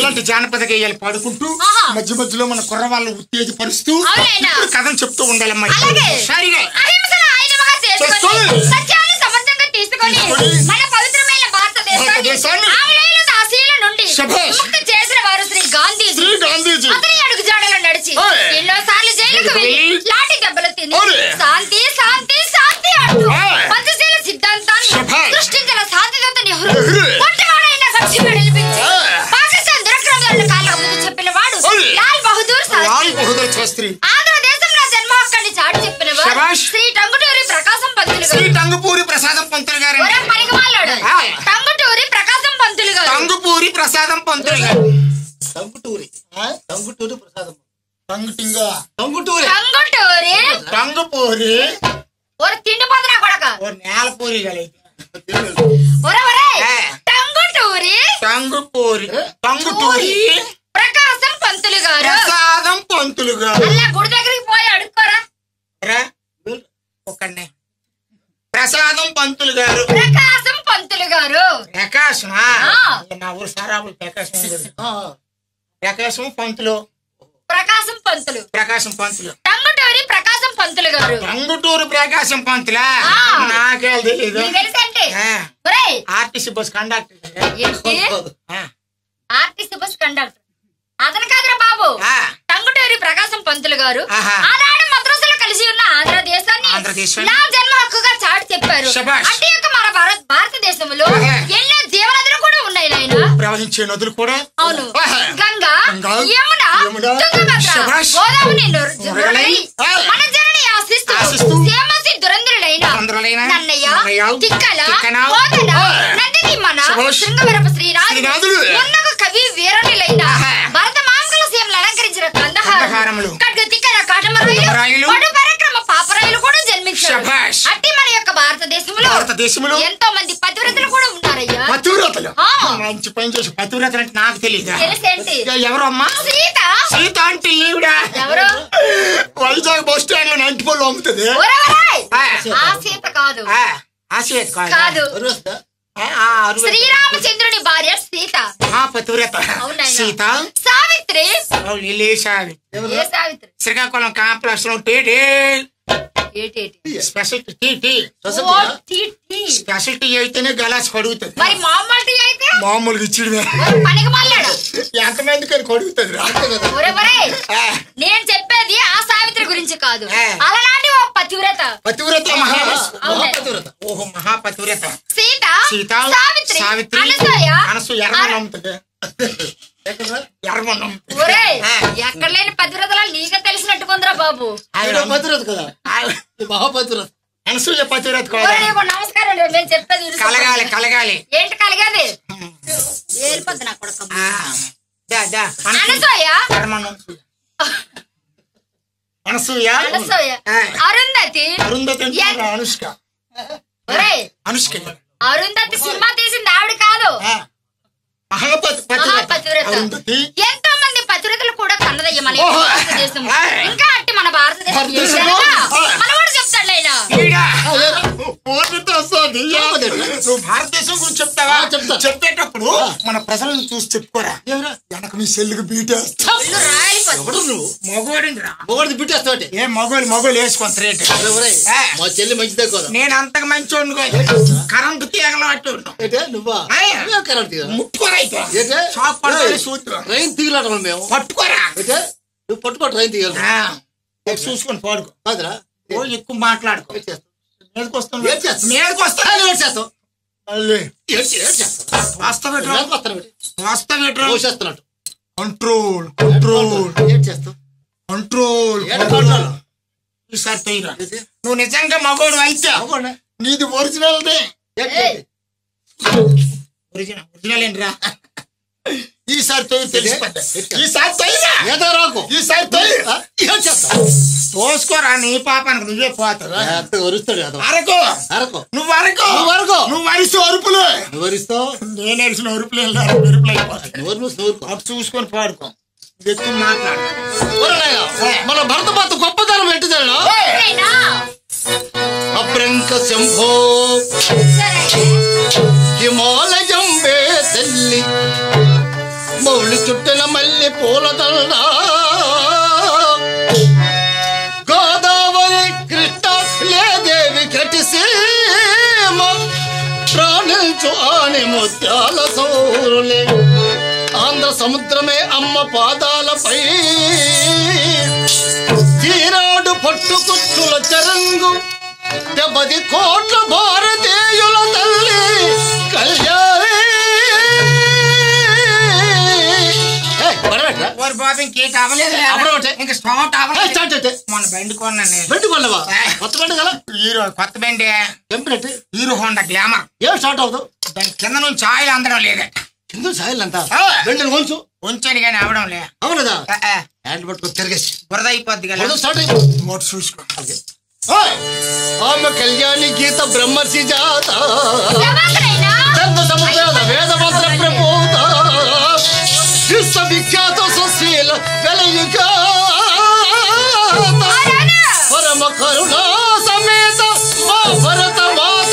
ఇలాంటి జానపద గేయాలు పాడుకుంటూ ఆహా. మధ్య మధ్యలో మన కుర్రవాళ్ళు ఉత్తేజపరుస్తూ అవునైనా. ఇప్పుడు కథలు చెప్తూ ఉండాలమ్మా అలాగే. సరిగా అహింసను ఆయుధముగా చేసుకొని చేసుకొని, సత్యాన్ని సమర్థంగా తీసుకొని తీసుకొని, మన పవిత్రమైన భారతదేశాన్ని భారతదేశాన్ని ఆంగ్లేయుల దాసీల నుండి శభాష్. ముక్తి చేసిన వారు శ్రీ గాంధీజీ శ్రీ గాంధీజీ అతని అడుగు జాడలో నడిచి ఓయ్. ఎన్నో సార్లు జైలుకు వెళ్ళి వెళ్ళి, లాఠీ దెబ్బలు తిని ఓయ్. శాంతి శాంతి శాంతి అంటూ ఓయ్. పంచశీల సిద్ధాంతాన్ని శభాష్. సృష్టించిన శాంతిదత్త నెహ్రూ నెహ్రూ. మొట్టమొదటైన సాక్షిగా నిలిపించి ఓయ్. పాకిస్తాన్ దురక్రమాలను కాళ్ళకు ముందు చెప్పిన వాడు ఓయ్. లాల్ బహదూర్ లాల్ శాస్త్రి బహదూర్ శాస్త్రి ఆంధ్రదేశంలో జన్మ హక్కని చాటి చెప్పిన వాడు శభాష్. శ్రీ టంగుటూరి ప్రకాశం పంతులు శ్రీ గారు టంగుపూరి ప్రసాదం పంతులు గారు ఒరే పనికిమాలాడు ఆ. టంగుటూరి ప్రకాశం పంతులు గారు టంగుపూరి ప్రసాదం పంతులు గారు టంగుటూరి టంగుటూరి ప్రసాదం టంగుటింగ టంగుటూరి టంగుటూరి టంగుపూరి ఒరే తిండి పోతున్నా కొడక ఓ నేలపూరి కలిగి ఒరే ఒరే ఆ. టంగుటూరి టంగుపూరి టంగుటూరి ప్రకాశం పంతులు గారు ప్రసాదం పంతులు గారు అలా గుడి దగ్గరికి పోయి అడుక్కోరా రా, ఒక్కడే ప్రసాదం పంతులు గారు ప్రకాశం పంతులు గారు ప్రకాశమా ఆ. నా ఊరు సారాబులు ప్రకాశం ఉంది. ప్రకాశం పంతులు ప్రకాశం పంతులు ప్రకాశం పంతులు టంగుటూరి ప్రకాశం పంతులు గారు టంగుటూరు ప్రకాశం పంతులా ఆ. నాకే తెలీదు నీకు తెలుసంటే ఆ. ఒరే ఆర్టీసీ బస్ కండక్టర్ ఏంటి ఆ. ఆర్టిస్ట్ బస్ కండక్టర్ అతను కాదురా బాబు ఆ. టంగుటూరి ప్రకాశం పంతులు గారు ఆహా. ఆనాడు మద్రాసులో కలిసి ఉన్న ఆంధ్రదేశాన్ని ఆంధ్రదేశాన్ని? నా జన్మ హక్కుగా చాటి చెప్పారు శభాష్. అంటే యొక్క మన భారత భారతదేశంలో ఆహా. ఎన్నో జీవనదులు కూడా ఉన్నాయి నాయన ప్రవహించే నదులు కూడా అవును ఆహా. గంగా గంగా, యమున యమున, తుంగభద్ర శభాష్. గోదావరి నుర్- నురగలై, నురగలై, ఆ. మన జనని ఆశిస్తూ ఆశిస్తూ, సేమసి దురంధరులైన దురంధరులైన నన్నయ్య నన్నయ్య, తిక్కల తిక్కన, కోదన ఆ. నందిని మన శభాష్. శృంగవరపు శ్రీనాథుడు శ్రీనాథుడు. ఉన్నగ కవి వీరునిలైన ఆహా. భరత మాంగళ సీమలు అలంకరించిన కందహారం కందహారములు. ఖడ్గ తిక్కన కాటమరాయులు కాటమరాయులు. పడు పరాక్రమ పాపరాయులు కూడా జన్మించారు శభాష్. అట్టి మన యొక్క భారతదేశంలో భారతదేశంలో ఎంతో మంది పతివ్రతలు కూడా ఉన్నారయ్యా పతివ్రతలు ఆ. మంచి పని చేసి పతివ్రతలు అంటే నాకు తెలియదు తెలుసేంటి ఎవరు అమ్మా సీత సీత అంటే ఈవిడ ఎవరు వైజాగ్ బస్ స్టాండ్ లో నంటి పళ్ళు అమ్ముతుంది ఒరవరాయ్ ఆ. ఆ సీత కాదు ఆ, ఆ సీత కాదు కాదు ఆ, ఆ, అరువై- శ్రీరామచంద్రుని భార్య సీత ఆ పతివ్రత అవునాయన. సీత సావిత్రి అవును, ఇల్లేసావి ఏ సావిత్రి శ్రీకాకుళం కాంప్లెక్స్ లో టీటీ ఏటేటి స్పెషల్ టీ టీ ఓ, టీ, టీ. స్పెషల్ టీ అయితేనే గలాస్ కడుగుతుంది మరి మామూలు టీ అయితే మామూలుగా ఇచ్చిడమే ఒరే పనికి మళ్ళాడు ఎంతమందికి అని కడుగుతుంది రా ఒరే ఒరే ఆ, నేను చెప్పేది ఆ సావిత్రి గురించి కాదు ఆ. అలనాటి ఓ పతివ్రత పతివ్రత మహా అవును. ఓహో మహాపతివ్రత సీత సీత సావిత్రి సావిత్రి అనసూయ అనసు ఎర్రమన్నం అర- అమ్ముతుంది ఎర్రమన్నం ఒరే ఆ. ఎక్కడ లేని పతివ్రతలా నీకే తెలిసినట్టు కొందరా బాబు ఆవిడ భద్రత కదా ఆవిడ ఈ మహాభద్రత అనసూయ పతివ్రత ఒరే కాదు నీకు నమస్కారం రే, నేను చెప్పేది విను. కలగాలి కలగాలి ఏంటి కలిగేది ఏలిపోద్ది నా కొడుకు ఆ, దా దా అనసూయ అనసూయ ఎర్రమన్నం అనసూయ అనసూయ ఆ. అరుంధతి అరుంధతి అంటే ఎన్- అనుష్క ఒరే అనుష్క అరుంధతి సినిమా తీసింది ఆవిడ కాదు ఆ, మహాపతి మహాపతివ్రత అరుంధతి ఎంతో మంది పతివ్రతలు కూడా కన్నదయ్య మన ఓహో. భారతదేశం ఆ. ఇంకా అట్టి మన భారతదేశం భారతదేశంలో? ఏదైనా ఆ. మనవాడు చెప్తాడు ఆయన ఈడ. ఓటుతో వస్తుంది. నువ్వు భారతదేశం గురించి చెప్తావా ఆ, చెప్తా. చెప్పేటప్పుడు మన ప్రజలను చూసి చెప్పుకోరా ఎవరా వెనక మీ సెల్లుకి బీటేస్తా ఒళ్ళు రాలిపోతుంది. ఎవడు నువ్వు మగోడింది రా మొగడిది బిట్టేస్తావు ఏ మగోలు మగోలు వేసుకొని రేట్ ఆ. మా చెల్లి మంచిదే కదా నేను అంతకు మంచోడు కరెంటు తీగలు అట్టు ఏంటే నువ్వా ఆ. నువ్వే కరెంట్ తీయరా? ముట్టుకోరా అయితే ఏంటే షాప్ పడుతుంది ఏయ్, సూత్రం ట్రైన్ తీయలేటం మేము పట్టుకోరా అయితే నువ్వు పట్టుకో ట్రైన్ తీయాలి ఆ, ఇది చూసుకొని పాడుకో కాదురా ఓ ఎక్కువ మాట్లాడుకో ఏం చేస్తావు మీదకి వస్తాను ఏం చేస్తావు? మీదకి ఆ, వస్తాను నువ్వు ఏం చేస్తావు మళ్ళీ ఏం చే- ఏం చేస్తావు వస్తావేట్రా నాకు వస్తాను ఒకటి. వస్తావేట్రా పోసేస్తున్నట్టు కంట్రోల్ కంట్రోల్ ఏం చేస్తావు కంట్రోల్ ఏడ కంట్రోల్? ఈసారి తొయ్యరా ఏంటి? నువ్వు నిజంగా మగోడు అయితే మగోడా? నీది ఒరిజినల్ దే ఏంటి? ఏయ్. ఒరిజినల్ ఒరిజినల్ ఏంట్రా ఈసారి తొయ్యి తెలిసిపోద్ది ఏంటి? ఈసారి తొయ్యరా ఏదో రాకు ఈసారి తొయ్యి ఆ, ఏం చేస్తావు పోసుకోరా నీ పాపానికి నువ్వే పోతావు అత్త వరుస్తాడు ఏదో అరకు అరకు నువ్వు అరకు నువ్వు అరకు. నువ్వు అరిసి అరుపులు నువ్వు వరిస్తావు నేను అరిసిన అరుపులు వెళ్ళారు మెరుపులు అయిపోతాయి నువ్వు నువ్వు నూరుకో అటు చూసుకొని పాడుకో ఎక్కువ మాట్లాడు ఒరేయ్, మన భరత మాత గొప్పతనం ఏంటిదేనా ఏమైనా? అప్రంక శంభో సరే. హిమాలయం వే తల్లి మౌలిక చుట్టిన మల్లి పూలదండ గోదావరి కృష్ణ లేదేవి కటిసీమ ప్రాణించు ఆని ముత్యాల సౌరులే ఆంధ్ర సముద్రమే అమ్మ పాదాలపై తీరాడు పట్టుకుచ్చుల చరంగు డెబ్బది కోట్ల భారతీయుల తల్లి కళ్యాణి ఏయ్, పడబెట్టరా? ఓరి బాబు ఇంకేం కావలేదు అప్పుడు ఒకటే. ఇంకా స్టవ్ ఏయ్, టావలేదు స్టార్ట్ అయితే. మొన్న బండి కొన్నాను నేను. బండి కొనవా కొత్త బండి కదా హీరో కొత్త బండి ఎంపినట్టు హీరో హోండా గ్లామర్ ఏం స్టార్ట్ అవుతావు దాని కింద నుంచి ఆయిల్ అందడం లేదట కింద సాయిల్ అంట ఆ. బండిని కొంచెం ఉంచాను కానీ అవడం లే అవునదా ఆ, ఆ, హ్యాండ్ పట్టుకొని తిరిగేసి బురద అయిపోద్ది కదా మొదలు స్టార్ట్ అయిపోయింది మోటు చూసుకో ఓయ్! ఆమె కళ్యాణి గీత బ్రహ్మర్షి జాత ఎవరికైనా ధర్మ సముద్రాల వేద మంత్ర ప్రబోధ విశ్వవిఖ్యాత సుశీల వెలయుగ పరమ కరుణా సమేత మా భరత మాత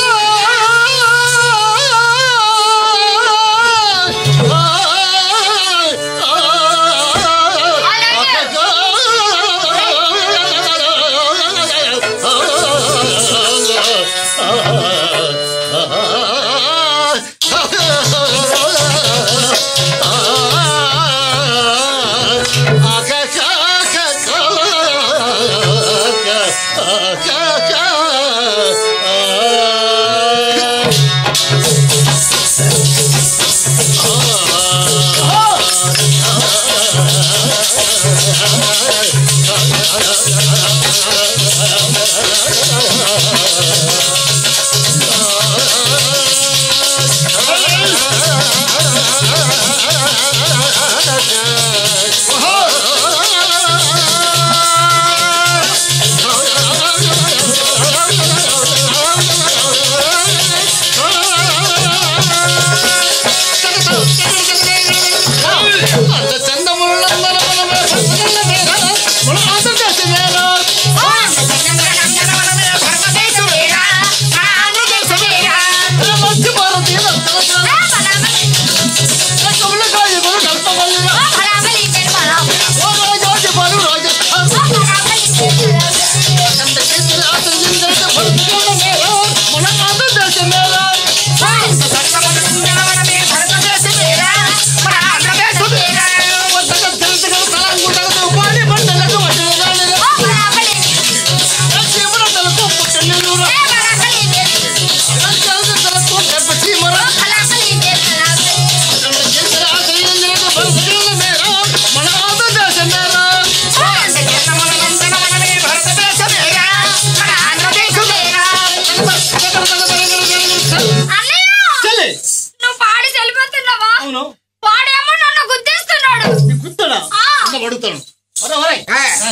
అన్నయ్య నువ్వు పాడి చెల్లిపోతున్నావా అవును వాడేమో నన్ను గుద్దేస్తున్నాడు నీ గుర్తుడా ఆ. అన్న పడుతాను ఒరే ఒరే ఆ,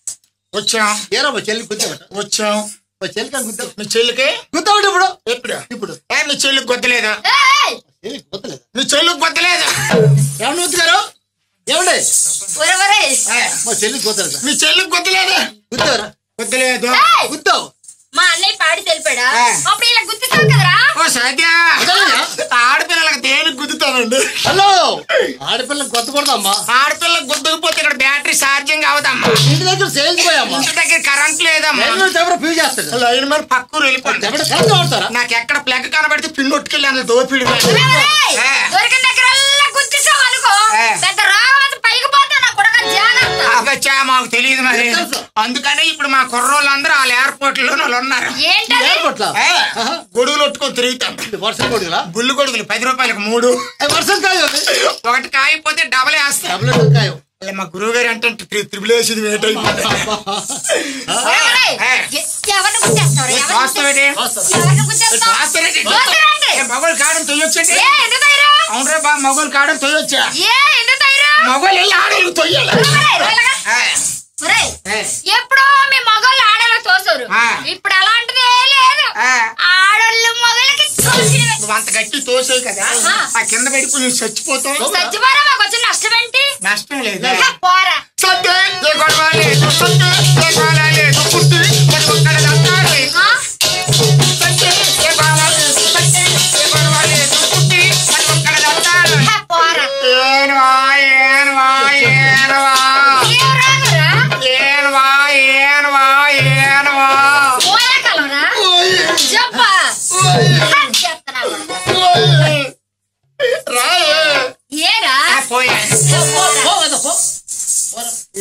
వచ్చాం ఏరా మా చెల్లి గుద్దావట వచ్చాం మా చెల్లి కానీ గుద్దావు మీ చెల్లికి గుద్దావట ఇప్పుడు ఎప్పుడు ఇప్పుడు ఏ మీ చెల్లికి గుద్దలేదు ఏయ్! చెల్లి గుద్దలేదు మీ చెల్లికి గుద్దలేదు ఏమన్నా వద్దుగారు ఏమండే ఒరే ఒరే ఏ, మా చెల్లి గుద్దలేదు మీ చెల్లికి గుద్దలేదు గుద్దావరా గుద్దలేదు ఏయ్! గుద్దావు మా అన్నయ్య పాడి తెలిపాడా ఆ. అప్పుడు ఇలా గుర్తిస్తావు కదరా ఓ సద్య అదేనా? ఆడపిల్లలకు దేనికి గుద్దుతానండి హలో ఆడపిల్ల కొత్తకూడదమ్మా ఆడపిల్లకి గుద్దుకుపోతే ఇక్కడ బ్యాటరీ ఛార్జింగ్ అవదమ్మా ఇంటి దగ్గర సేల్స్ పోయమ్మా ఇంటి దగ్గర కరెంట్ లేదమ్మా ఎవరు ఫ్యూజ్ చేస్తాడు లైన్ మీద పక్కూరు వెళ్ళిపోండి ఎవడ కరెంట్ వాడతారా నాకు ఎక్కడ ప్లగ్ కనబడితే పిన్ కొట్టుకెళ్ళి అందులో దోపిడి ఒరే ఒరే! ఆ. దొరికిన దగ్గరల్లా గుర్తిస్తావు అనుకో ఆ. పెద్ద రావచ్చు పైకి పోతా నా కొడక జాగ్రత్త అబ్బచ్చా మాకు తెలియదు మరి తెలుసు. అందుకనే ఇప్పుడు మా కుర్రోళ్ళందరూ వాళ్ళ ఎయిర్పోర్ట్ లో వాళ్ళు ఉన్నారు ఏంటది ఎయిర్పోర్ట్లా ఏ, ఆహా. గొడుగులు కొట్టుకొని తిరుగుతాం ఇది వర్షం కొడుకులా బుల్లు గొడుగులు పది రూపాయలకు మూడు వర్షం కాయ అది. ఒకటి కాయిపోతే డబల్ వేస్తాం డబ్బులు కాయ అలా మా గురువు గారు అంటే త్రిబుల్ వేసేది వేట్ అయిపోతుంది ఒరే ఒరే! ఆ. ఎ- ఎవరిని గుద్దేస్తావురా? ఎవరిని వాస్తవేటి? గుద్దేస్తావు? ఎవరిని గుద్దేస్తావు? వాస్తవేటి? దూసరండి. ఏ, మగోళ్ళు కాడని తొయ్యొచ్చండి ఏ, ఎంత ధైర్యం? అవునరా బా మగోళ్ళు కాడని తొయ్యొచ్చా ఏ, ఎంత ధైర్యం? మగోళ్ళు వెళ్ళి ఆడలు తొయ్యాలి ఒరే, ఒరేగా. ఏ, ఒరేయ్, ఏ, ఎప్పుడో మీ మగోళ్ళు ఆడలో తోసారు ఆ. ఇప్పుడు అలాంటిది ఏ లేదు ఆ. ఆడోళ్ళు మగోళ్ళకి తోసినవే. నువ్వు అంత గట్టి తోసావు కదా ఆ. ఆ కింద పడిపోయి నువ్వు చచ్చిపోతావు సచ్చిపోరా మాకు వచ్చిన నష్టం ఏంటి నష్టం లేదు ఏ, పోరా సత్తే ఏ గొడవ లేదు సత్తే ఏ గొడవ లేదు పుట్టి పది ఒక్కడ దత్తాలి ఆ? సత్తే ఏ గొడవ లేదు సత్తే ఏ గొడవ లేదు పుట్టి పది ఒక్కడ దత్తాలి ఏ, పోరా ఏను ఆ, ఏను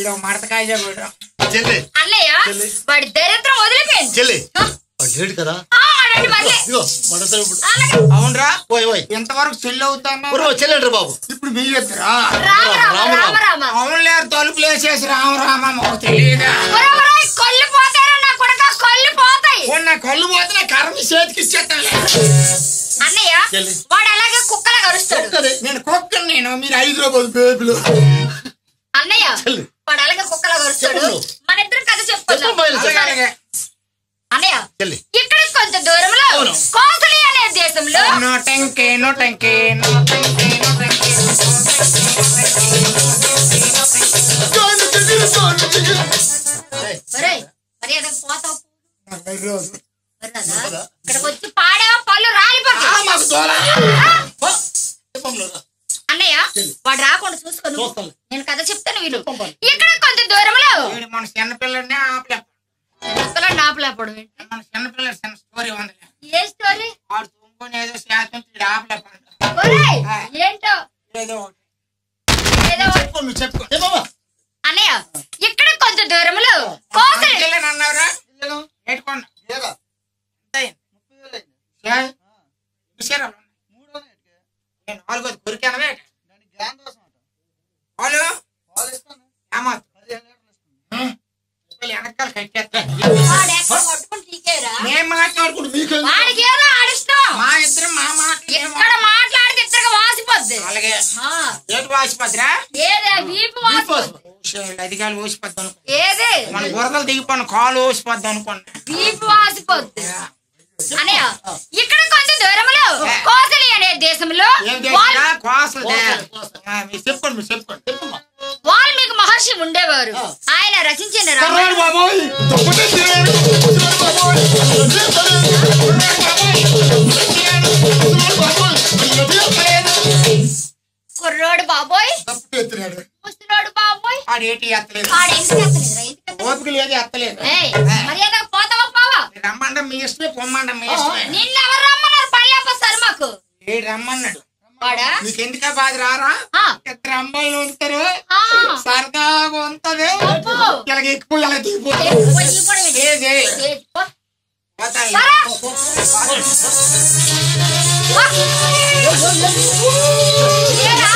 ఈడో మడతకాయ చెప్పాడు చెల్లి అన్నయ్య చెల్లి. వాడి దరిద్రం వదిలిపోయింది చెల్లి ఆ, వాడు లేడు కదా ఆ, వాడండి మళ్ళీ ఇదిగో మనతో ఇప్పుడు అలాగే అవునరా ఓయ్ ఓయ్ ఎంతవరకు చెల్లి అవుతాను ఒరే, చెల్లండి బాబు ఇప్పుడు మీ ఇద్దరా రామ రామ రామ, రామ రామ. రామ అవునులే తలుపులు వేసేసి రామ రామ మాకు తెలియదా ఒరే, ఒరే, కళ్ళు పోతారా నా కొడక కళ్ళు పోతాయి ఉన్న కళ్ళు పోతే నా కర్మ చేతికి ఇచ్చేస్తాను అన్నయ్య చెల్లి. వాడు అలాగే కుక్కలా కరుస్తాడు ఒక్కదే. నేను కుక్కను నేను మీరు హైదరాబాద్ బేబులు అన్నయ్య చెల్లి. వాడు అలాగే కుక్కలా కరుస్తాడు చెప్పు. మన ఇద్దరం కథ చెప్పు చెప్పుకుందాం బయలు అలాగే అలాగే అన్నయ్య చెల్లి ఇక్కడికి కొంచెం దూరంలో అవును. కోసలి అనే దేశంలో నో టంకే నో టంకే నో టంకే నో టంకే ఏయ్, ఒరేయ్, మరి ఏదో పోతావు రోజు వరదా? ఇక్కడికి వచ్చి పాడేవా పళ్ళు రాలిపోతాయి మాకు దూరం పో. చెప్పమ్మా, రా. అన్నయ్య చెల్లి. వాడు రాకుండా చూసుకోను చూస్తాను. నేను కథ చెప్తాను వీళ్ళు చెప్పమ్మా. ఇక్కడ కొంచెం దూరంలో వీడు మన చిన్నపిల్లడిని ఆపలే పిల్లలు నాపలేపడు మన చిన్నపిల్లడి చిన్న స్టోరీ ఉందిలే ఏ స్టోరీ వాడు తుంగుని ఏదో శాతం వీడు ఆపలే ఒరేయ్, ఆ. ఏంటో ఏదో ఒకటి. ఏదో ఒకటి. చెప్పు, నువ్వు చెప్పు చెప్పమ్మా. అన్నయ్య ఇక్కడ కొంచెం దూరంలో కోసలి పిల్లని అన్నావురా పెట్టుకోండి ఏరా? నేను నాలుగోది కొరికానవే వాళ్ళు ఏమాత్రం వెనకాల కట్టేస్తాను వాడు ఎక్కడ కొట్టుకుని టీకేరా మేము మాట్లాడుకుంటూ మీకు వాడికి ఏదో ఆడిష్టం మా ఇద్దరం మా మాటలు ఎక్కడ మాట్లాడితే ఇద్దరు వాసిపోద్ది అలాగే ఆ, ఏటి వాసిపోద్దిరా ఏదే వీపు వాసిపోద్ది అధికారులు ఊసిపోద్ది అనుకో ఏది మన బురదలు దిగిపోయిన కాలు ఊసిపోద్ది అనుకోండి వీపు వాసిపోద్ది అనయ్య ఇక్కడ కొంచెం దూరంలో కోసలి అనే దేశంలో ఏం వాల్- చేసినా కోసలు కోసలు, కోసలు. మీరు చెప్పుకోండి మీరు చెప్పుకోండి చెప్పమ్మా. వాల్మీకి మహర్షి ఉండేవారు ఆయన రచించిన రామాయణం కర్రాడు బాబోయ్ తప్పుడే తిరిగాడు. తిరిగాడు బాబోయ్. అదే తలే. తిరిగాడు బాబోయ్. అదే. కుర్రోడు బాబోయ్ తప్పుడే తిరిగాడు. ముసలోడు బాబోయ్ ఆడు ఏటి ఎత్తలేదు ఆడు ఎందుకు ఎత్తలేదురా? ఎందుకు ఎత్తలేదు? ఓపిక లేదు ఎత్తలేదు ఏయ్, మర్యాద పోతావా పోవా మీరు రమ్మంటే మీ ఇష్టమే పొమ్మంటే మీ ఇష్టమే నిన్నెవరు రమ్మన్నారు పళ్ళేపోతారు మాకు ఏడు రమ్మన్నాడు వాడా నీకు ఎందుకా బాధ రారా ఆ, ఇద్దరు అమ్మాయిలు ఉంటారు ఆ, సరదాగా ఉంటది అబ్బో. ఇలాగ ఎక్కువ ఇలా దిగిపోతుంది ఏ, పోయి ఈ పొడవు ఏంటి? ఏది ఏ, పో. పోతాయి. సరే. పో. ఏరా?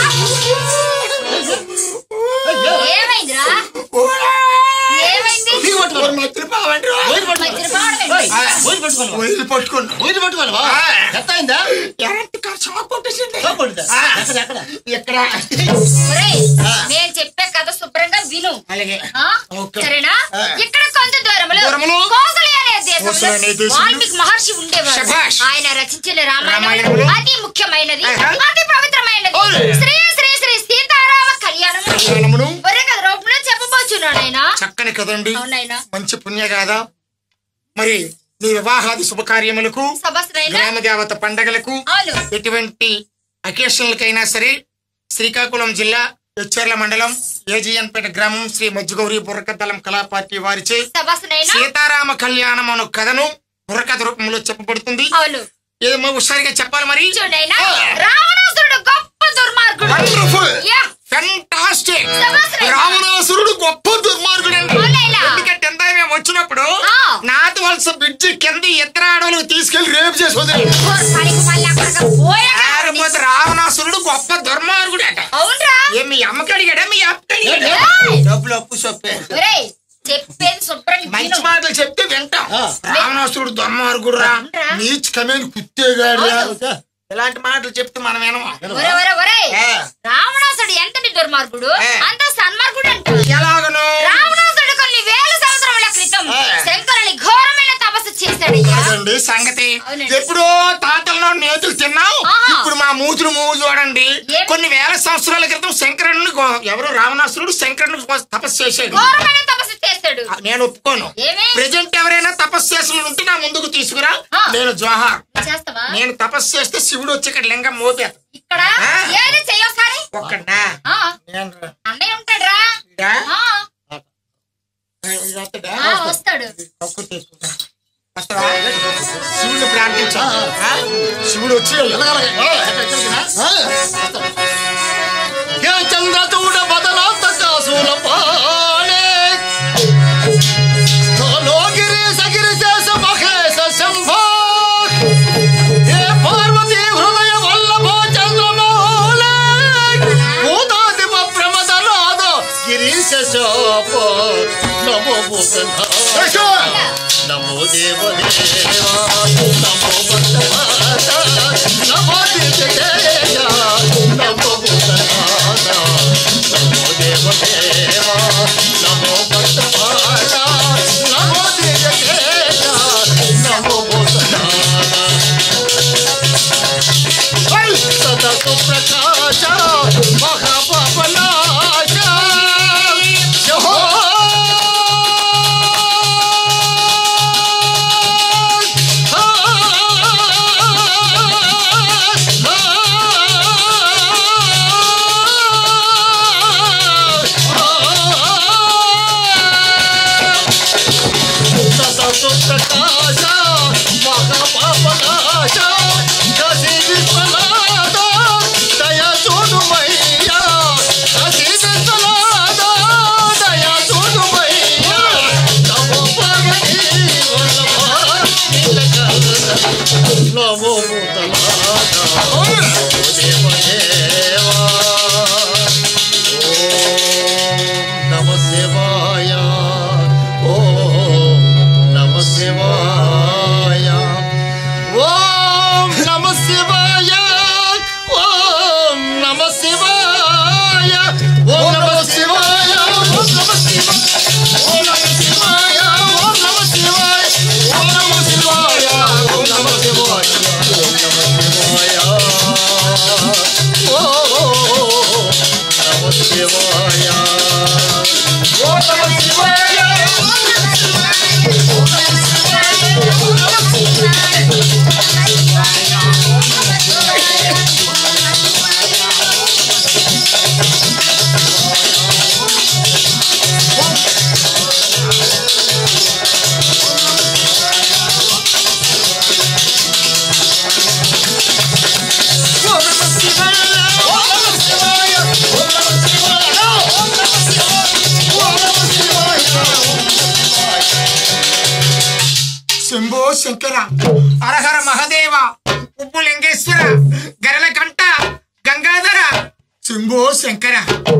ఏమైందిరా ఊరా! ఏమైంది దిగి పట్టుకో. ఓరి మధ్యలో పావండి రా. వైరు పట్టుకో. మధ్యలో పావడం ఏంటి? ఏయ్, వైరు పట్టుకోను. వదిలి పట్టుకున్నా వైరు పట్టుకోనువా? ఆ. ఎంత అయిందా? ఎరంటి షాక్ కొట్టేసింది షాప్ పడిందా? ఆ. ఎక్కడ, ఎక్కడ? ఇక్కడ ఒరేయ్, ఆ. నేను చెప్పే కథ శుభ్రంగా విను అలాగే ఆ? ఓకే. సరేనా ఆ. ఇక్కడ కొంచెం దూరంలో దూరంలో? కోసలి అనే కోసలి అనే దేశంలో దేశంలో? వాల్మీకి మహర్షి ఉండేవారు శభాష్. ఆయన రచించిన రామాయణం రామాయణంలో? అతి ముఖ్యమైనది ఆహా. అతి పవిత్రమైనది అవును. శ్రీ శ్రీ శ్రీ సీతారామ కళ్యాణం కళ్యాణమును ఒరే కథ రూపంలో చెప్పబోచున్నాడు ఆయన చక్కని కదండి అవునైనా మంచి పుణ్య కాదా మరి నీ వివాహాది శుభకార్యములకు సభస్సునైనా గ్రామ దేవత పండగలకు అవును ఎటువంటి అకేషన్లకైనా సరే శ్రీకాకుళం జిల్లా ఎచ్చెర్ల మండలం ఏజిఎన్పేట గ్రామం శ్రీ మజ్జుగౌరి బుర్రకద్దలం కళా పార్టీ వారిచే సభస్సునైనా సీతారామ కళ్యాణం అను కథను బుర్రకథ రూపంలో చెప్పబడుతుంది అవును ఏమో హుషారుగా చెప్పాలి మరి చూడైనా రావణాసురుడు గొప్ప దుర్మార్గుడు వండర్ఫుల్ యా ఫెంటాస్టిక్ సభస్సునైనా రావణాసురుడు గొప్ప దుర్మార్గుడు అండి అవునైనా ఎందుకంటే ఎంత మేము వచ్చినప్పుడు ఆ. నాతి వలస బ్రిడ్జి కింద ఇద్దరు ఆడవాళ్ళకి తీసుకెళ్లి రేపు చేసి వదిలేదు పనికి మళ్ళీ అక్కడికి పోయాడు ఆరిపోతే రావణాసురుడు గొప్ప దుర్మార్గుడు అట అవునరా ఏ మీ అమ్మకి అడిగాడా మీ అప్పకి అడిగాడా ఏయ్! డబ్బులు అప్పు చెప్పే ఒరేయ్ చెప్పేది శుభ్రంగా మంచి విను. మాటలు చెప్తే వింటాం ఆ. రావణాసురుడు దుర్మార్గుడు రా అవునరా? నీచ్ కమేని కుత్తేగాడు రా. వచ్చా? ఇలాంటి మాటలు చెప్తే మనం వినమా ఒరే ఒరే ఒరే ఆ. రావణాసుడు ఎంతటి దుర్మార్గుడు ఏ. అంత సన్మార్గుడు అంట ఎలాగను రావణాసుడు కొన్ని వేల సంవత్సరముల క్రితం ఏ. శంకరుని ఘోరమైన తపస్సు చేశాడయ్యా అదండి సంగతి అవునండి. ఎప్పుడో తాతల్లో నేతులు తిన్నాం ఆహా. ఇప్పుడు మా మూతులు మూవు చూడండి ఏం? కొన్ని వేల సంవత్సరాల క్రితం శంకరుని గో- ఎవరు రావణాసురుడు శంకరుని కో- తపస్సు చేశాడు ఘోరమైన తపస్సు చేశాడు ఆ, నేను ఒప్పుకోను ఏమి ప్రజెంట్ ఎవరైనా తపస్సు చేసిన ఉంటే నా ముందుకు తీసుకురా ఆ. నేను జోహార్ నువ్వు చేస్తావా నేను తపస్సు చేస్తే శివుడు వచ్చి ఇక్కడ లింగం మోపేత ఇక్కడ ఆ. ఏది చెయ్యొకసారి ఒక్కడా ఆ, నేను రా. అన్నయ్య ఉంటాడురా ఇదా? ఆ, ఇది వస్తుందా? ఆ, వస్తాడు కక్కు తీసుకుంటా. వస్తావా? శివుడిని ప్రార్థించా ఆ. శివుడు వచ్చి ఎలాగలాగే? ఆ, ఎక్కడ, ఎక్కడికినా? ఆ, వస్తా. ఏ చంద్రచూడ బదలాంత కాసుల పాళ యశో! నమో దేవ దేవా నమో భక్తమాత నమో దిశకేయ నమో భూతనాథ నమో దేవ దేవా నమో భక్తమాత నమో దిశకేయ నమో భూతనాథ సదా సుప్రకాశ మహాపాపనాశ యహో ప్రకాశ మహాపాపనాశ కసి విశ్వనాథ దయ చూడుమయ్యా కసి విశ్వనాథ దయ చూడుమయ్యా నమో పార్వతీ వల్లభ నీలకంఠ నమో భూతనాథ నమో దేవ దేవా ఓం నమ శివాయ ఓం నమ శివాయ ఓం నమ శివాయ ఓం నమ శివాయ ఓం నమ శివాయ ఓం నమ శివాయ ఓం నమ శివాయ ఓం నమ శివాయ ఓం నమ శివాయ ఓం నమ శివాయ ఓం నమ శివాయ ఓం నమ శివాయ ఓం నమ శివాయ ఓం నమ శివాయ ఓం నమ శివాయ ఓం నమ శివాయ ఓం నమ శివాయ ఓం నమ శివాయ శంభో శంకర హరహర మహదేవ ఉప్పు లింగేశ్వర గరల కంట గంగాధర శంభో శంకర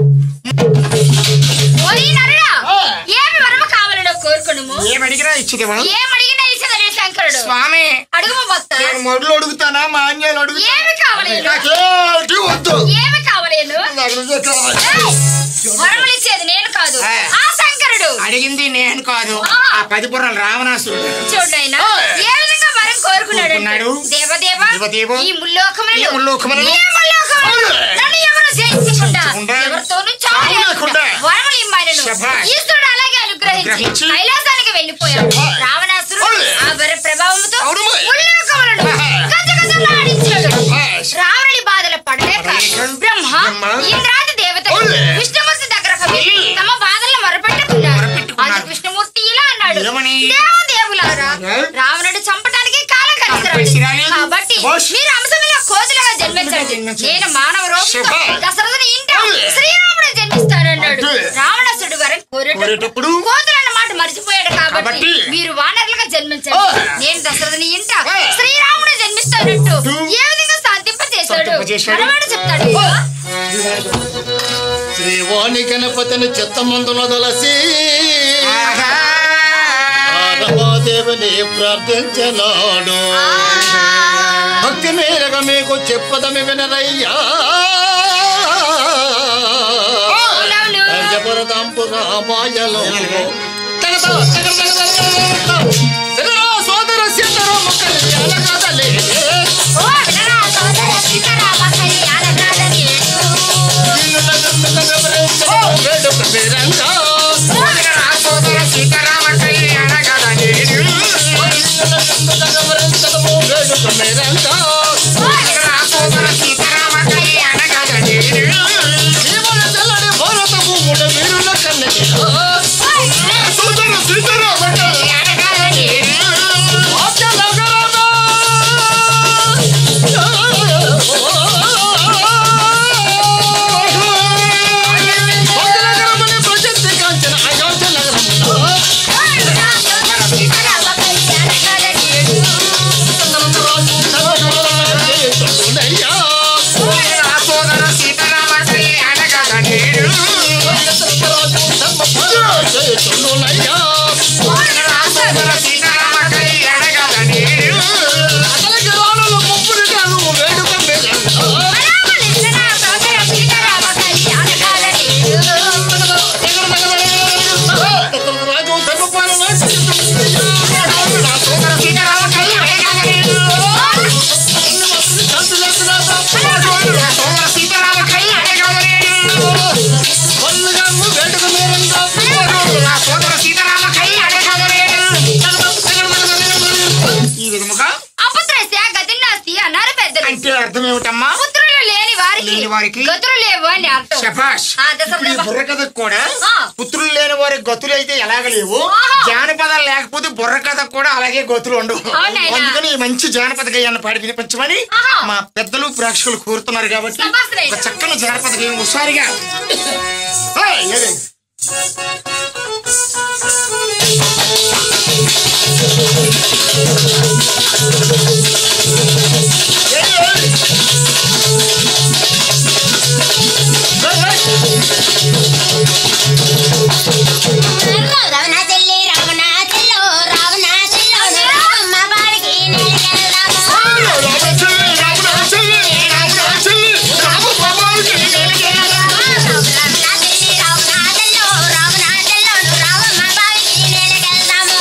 ఓరి నరుడా ఏమి వరము కావాలనో కోరుకునుము ఏమడిగినా ఇచ్చిదేవా ఏమడిగినా ఇచ్చదనే శంకరుడు స్వామి అడుగుము భక్త నేను మొదలు అడుగుతానా మా అన్యాలు అడుగుతా ఏమి కావలేను నాకేంటి వద్దు ఏమి కావలేను నాకు నువ్వే కావాలి ఏయ్! వరములు ఇచ్చేది నేను కాదు ఆ. ఆ శంకరుడు అడిగింది నేను కాదు ఆ. ఆ పది పుర్రలు రావణాసురుడు చూడైనా ఏ విధంగా వరం కోరుకున్నాడు కోరుకున్నాడు. దేవదేవ దేవదేవ. ఈ ముల్లోకములను ఈ ముల్లోకములను. ఈ ముల్లోకములను నన్ను ఎవరు జయించకుండా జయించకుండా. ఎవరితోనూ చావలేకుండా. చావలేకుండా వరములు ఇమ్మానను శభాష్. ఈశ్వరుడు అలాగే అనుగ్రహించి అనుగ్రహించి. కైలాసానికి వెళ్ళిపోయాడు రావణాసురుడు ఓయ్. ఆ వర ప్రభావంతో అవును మరి. ముల్లోకములను గజగజలాడించాడు శభాష్. రావణుడి బాధలు పడలేక పడలేక బ్రహ్మ బ్రహ్మ. ఇంద్రాది దేవతలు ఓయ్. విష్ణుమూర్తి దగ్గరకు వెళ్ళి తమ బాధలను మొరపెట్టుకున్నారు మొరపెట్టుకున్నారు. అందుకు విష్ణుమూర్తి ఇలా అన్నాడు ఏమని? దేవదేవులారా ఏ? రావణుడు చంపడానికి కాలం కలిసి కలిసి రాలేదు. రాలేదు. కాబట్టి బోష్. మీరు అంశంలో కోతులుగా జన్మించండి జన్మించండి. నేను మానవ రూపంతో శభాష్. దశరథుని ఇంట ఓయ్. శ్రీరాముడు జన్మిస్తానన్నాడు అదే. రావణాసుడు వరం కోరేటప్పుడు కోరేటప్పుడు కోతులు అన్న మాట మర్చిపోయాడు కాబట్టి కాబట్టి మీరు వానరులుగా జన్మించండి ఓయ్. నేను దశరథుని ఇంట ఓయ్. శ్రీరాముడు జన్మిస్తానంటూ తూ. ఏ విధంగా శాంతింప చేశాడు శాంతింపజేశాడు. మనవాడు చెప్తాడు శ్రీవాణి గణపతిని చిత్తమందుల దలసి ఆహా. రమాదేవిని ప్రార్థించనాడు భక్తి మేరగా మీకు చెప్పదమి వినరయ్యా అవునవును. జబరదాంపు రామాయణం తగదా, తగదా, తగదా, తగదా. వినరా సోదర సీతారామ కళ్యాణ కథలే. ఓ వినరా సోదర సీతారామ కళ్యాణ గాథని. నిన్ను నగరంగా వివరించడం వేడుక వీరంగా. సోదరా సోదర సీతారామ కళ్యాణ గాథ నేను. నిన్ను నగరంగా వివరించడం వేడుక వీరంగా. సోదరా సోదర సీతారామ కళ్యాణ గాథ నేను. జీవన చల్లని భారత భూముల వీరుల కన్నెగా. సోదర సీతారామ కళ్యాణ గాథ నేను. ఆప్య నగరమా. భద్రనగరమని ప్రసిద్ధి కాంచిన అయోధ్య నగరములో వినరా సోదర సీతారామ కళ్యాణ గాథని. రాజు వారికి గతులు లేవు అని అర్థం శభాష్ ఆ, దశరథ ఇప్పుడు ఈ బా- బుర్ర కథకు కూడా ఆ. పుత్రులు లేని వారి గతులు అయితే ఎలాగ లేవు ఆహా. జానపదాలు లేకపోతే బుర్ర కథకు కూడా అలాగే గతులు ఉండవు అవునాయనా? అందుకని ఈ మంచి జానపద గేయాన్ని పాడి వినిపించమని ఆహా. మా పెద్దలు ప్రేక్షకులు కోరుతున్నారు కాబట్టి శభాష్ నాయనా. ఒక చక్కని జానపద గేయం హుషారుగా ఏయ్, ఏది? ఏయ్, ఏయ్. ఏయ్, ఏయ్. రావణ చెల్లి రావణ చెల్లో రావణ చెల్లో రామమ్మ బాడికి నెలకెళ్దాము రావణ చెల్లి రావణ చెల్లో రావణ చెల్లో రామమ్మ బాడికి నెలకెళ్దాము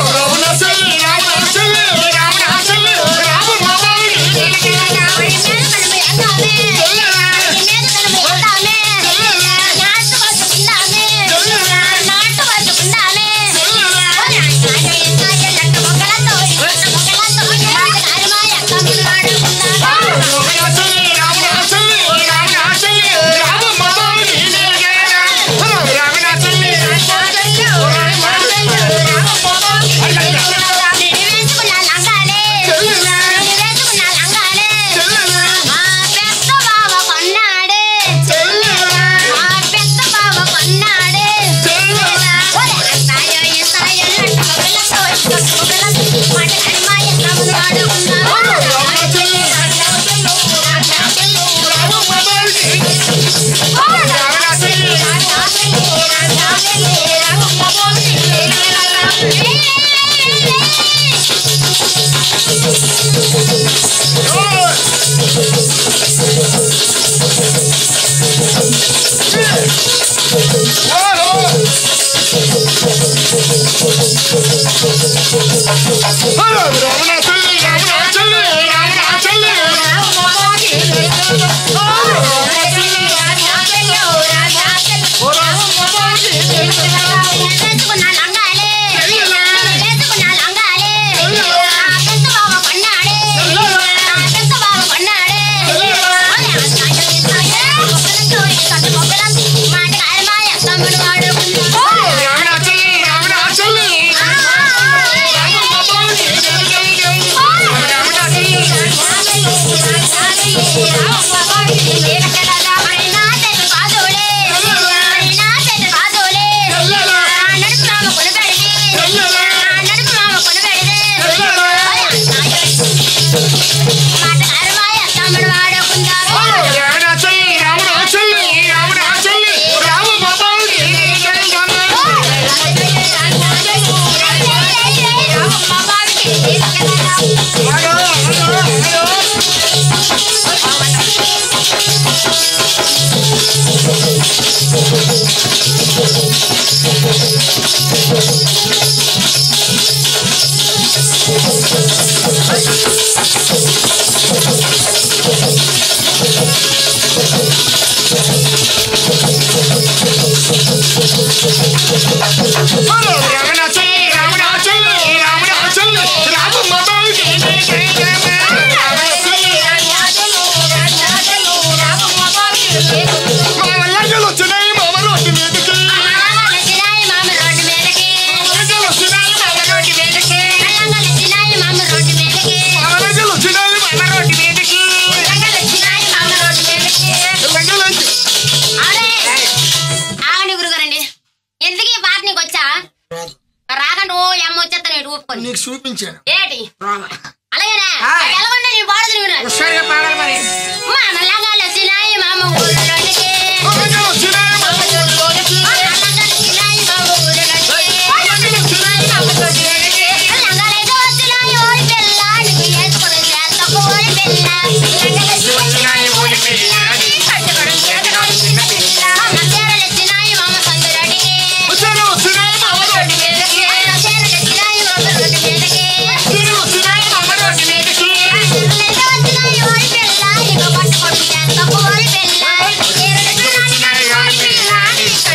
ఆగండి గురుగారండి ఎందుకు ఈ పాట నీకు వచ్చా రాకండి ఓ ఎమ్మ వచ్చేస్తా నేను ఊపుకొని నీకు చూపించాను ఏటి రామ. అలాగేనా ఆ. ఎలాగొండ నేను పాడుతుంది మీరు హుషారుగా పాడాలి మరి మామ లంగాలు వచ్చినాయి మామ ఊరిలోనికి మామ లంగాలు వచ్చినాయి మామ ఊరిలోనికి లంగాలైతే వచ్చినాయి ఓడి పిల్ల నీకు వేసుకొని చేతకు ఓడి పిల్ల లంగాలైతే వచ్చినాయి ఓడి పిల్ల కట్టుకొని చేతకు చిన్న పిల్ల మామ చీరలు వచ్చినాయి మామ సందులోనికి చీరలు వచ్చినాయి మామ రోడ్డు మీదకి చీరలు వచ్చినాయి మామ రోడ్డు మీదకి చీరలు వచ్చినాయి మామ రోడ్డు మీదకి చీరలైతే వచ్చినాయి ఓడి పిల్ల నీకు పట్టుకొని చేతకు ఓడి పిల్ల చీరలు వచ్చినాయి ఓడి పిల్ల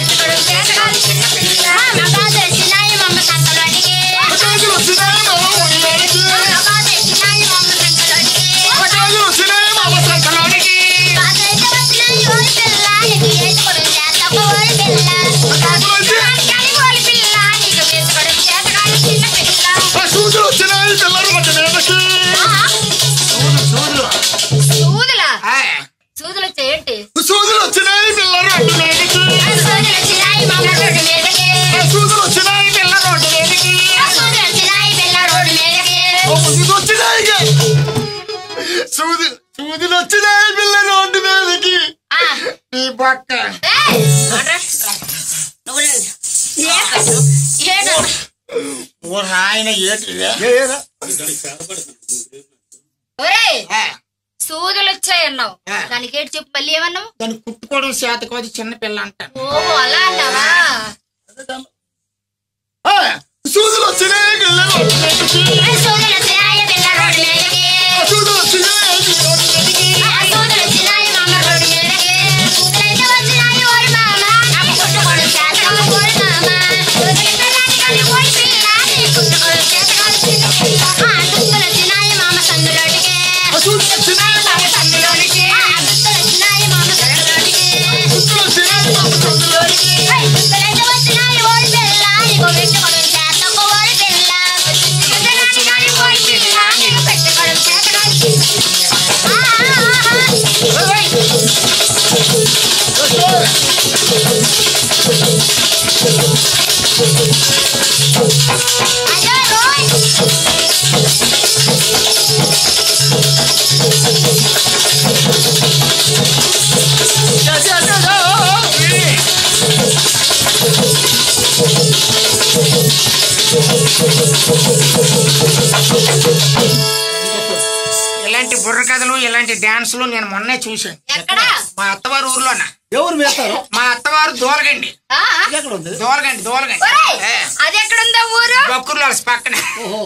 సూది సూదిలు వచ్చినాయి పిల్ల రోడ్డు మీదకి ఆ, నీ బొక్క ఏయ్, ఆడ్రా. నువ్వు రండి. ఏంటో? ఏంటో? ఓ ఆయన ఏటి ఒరేయ్ సూదులు వచ్చాయన్నావు ఆ. దానికి ఏంటి చెప్పు మళ్ళీ ఏమన్నావు దాన్ని కుట్టుకోవడం చేత కాదు చిన్న పిల్ల అంటాను ఓహో అలా అన్నావా సూదులు వచ్చినాయి పిల్ల రోడ్డు మీదకి సోదరుల చిరాయ పిల్ల రోడ్డు మీదకి సూదులు వచ్చినాయి పిల్ల రోడ్డు మీదకి సోదరుల చిరాయ మామ రోడ్డు మీదకి సూదులైతే వచ్చినాయి ఓరి మామ నాకు పుట్టుకోడు చేతకాదు ఓరి మామ సూదులైతే రాజకాని ఓరి పిల్ల నీ పుట్టుకోడు చేతకాదు చిన్న పిల్ల ఆ దుస్తులు వచ్చినాయి మామ సందులోటికి సూదులు వచ్చినాయి మామ సందులోటికి ఆ దుస్తులు వచ్చినాయి మామ సందులోటికి సూదులు వచ్చినాయి మామ సొంతలోనికి దుస్తులైతే వచ్చినాయి ఓరి పిల్ల నీకు పెట్టుకోడు చేతకు ఓరి పిల్ల సూదులైతే ఓరి పిల్ల నీకు పెట్టుకోడు చేతకాదు చిన్న పిల్ల ఆ ఆ ఆ అయ్యో రోయ్ ఇలాంటి బుర్ర కథలు ఇలాంటి డాన్సులు నేను మొన్నే చూశాను ఎక్కడ మా అత్తవారు ఊర్లోన ఎవరు మేస్తారు మా అత్తవారు దోలగండి ఆ? ఎక్కడ ఉంది దోలగండి దోలగండి ఒరేయ్, ఏ, అది ఎక్కడుందో ఊరు బొక్కుర్లో పక్కన ఓహో